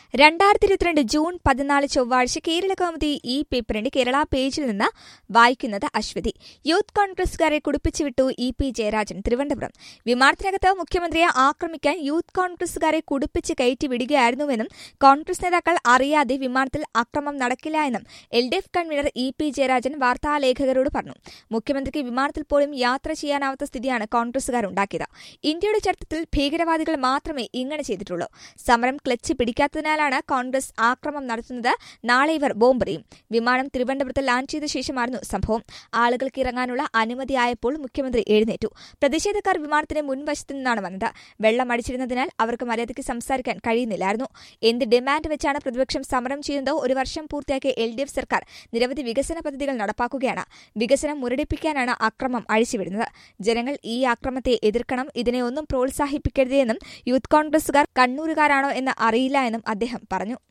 രണ്ടായിരത്തി ഇരുപത്തിരണ്ട് ജൂൺ പതിനാല് ചൊവ്വാഴ്ച കേരള കൗമുദി ഈ പേപ്പറിന്റെ കേരള പേജിൽ നിന്ന് വായിക്കുന്നത് അശ്വതി യൂത്ത് കോൺഗ്രസുകാരെ കുടിപ്പിച്ചു വിട്ടു ഇ പി ജയരാജൻ തിരുവനന്തപുരം വിമാനത്തിനകത്ത് മുഖ്യമന്ത്രിയെ ആക്രമിക്കാൻ യൂത്ത് കോൺഗ്രസുകാരെ കുടിപ്പിച്ച് കയറ്റി വിടുകയായിരുന്നുവെന്നും കോൺഗ്രസ് നേതാക്കൾ അറിയാതെ വിമാനത്തിൽ അക്രമം നടക്കില്ല എന്നും L D F convener E P Jayarajan വാർത്താലേഖകരോട് പറഞ്ഞു മുഖ്യമന്ത്രിക്ക് വിമാനത്തിൽ പോലും യാത്ര ചെയ്യാനാവാത്ത സ്ഥിതിയാണ് കോൺഗ്രസുകാരുണ്ടാക്കിയത് ഇന്ത്യയുടെ ചരിത്രത്തിൽ ഭീകരവാദികൾ മാത്രമേ ഇങ്ങനെ ചെയ്തിട്ടുള്ളൂ സമരം ക്ലച്ച് പിടിക്കാത്തതിനാലാണ് കോൺഗ്രസ് ആക്രമണം നടത്തുന്നത് നാളെ ഇവർ ബോംബെറിയും വിമാനം തിരുവനന്തപുരത്ത് ലാൻഡ് ചെയ്ത ശേഷമായിരുന്നു സംഭവം ആളുകൾക്ക് ഇറങ്ങാനുള്ള അനുമതിയായപ്പോൾ മുഖ്യമന്ത്രി എഴുന്നേറ്റു പ്രതിഷേധക്കാർ വിമാനത്തിന്റെ മുൻവശത്തു നിന്നാണ് വന്നത് വെള്ളം അടിച്ചിരുന്നതിനാൽ അവർക്ക് മര്യാദയ്ക്ക് സംസാരിക്കാൻ കഴിയുന്നില്ലായിരുന്നു എന്ത് ഡിമാൻഡ് വെച്ചാണ് പ്രതിപക്ഷം സമരം ചെയ്യുന്നതോ ഒരു വർഷം പൂർത്തിയാക്കിയ എൽ ഡി എഫ് സർക്കാർ നിരവധി വികസന പദ്ധതികൾ നടപ്പാക്കുകയാണ് വികസനം മുരടിപ്പിക്കാനാണ് അക്രമം അഴിച്ചുവിടുന്നത് ജനങ്ങൾ ഈ അക്രമത്തെ എതിർക്കണം ഇതിനെ ഒന്നും പ്രോത്സാഹിപ്പിക്കരുതെന്നും യൂത്ത് കോൺഗ്രസുകാർ കണ്ണൂരുകാരാണോ എന്ന് അറിയില്ല എന്നും അദ്ദേഹം പറഞ്ഞു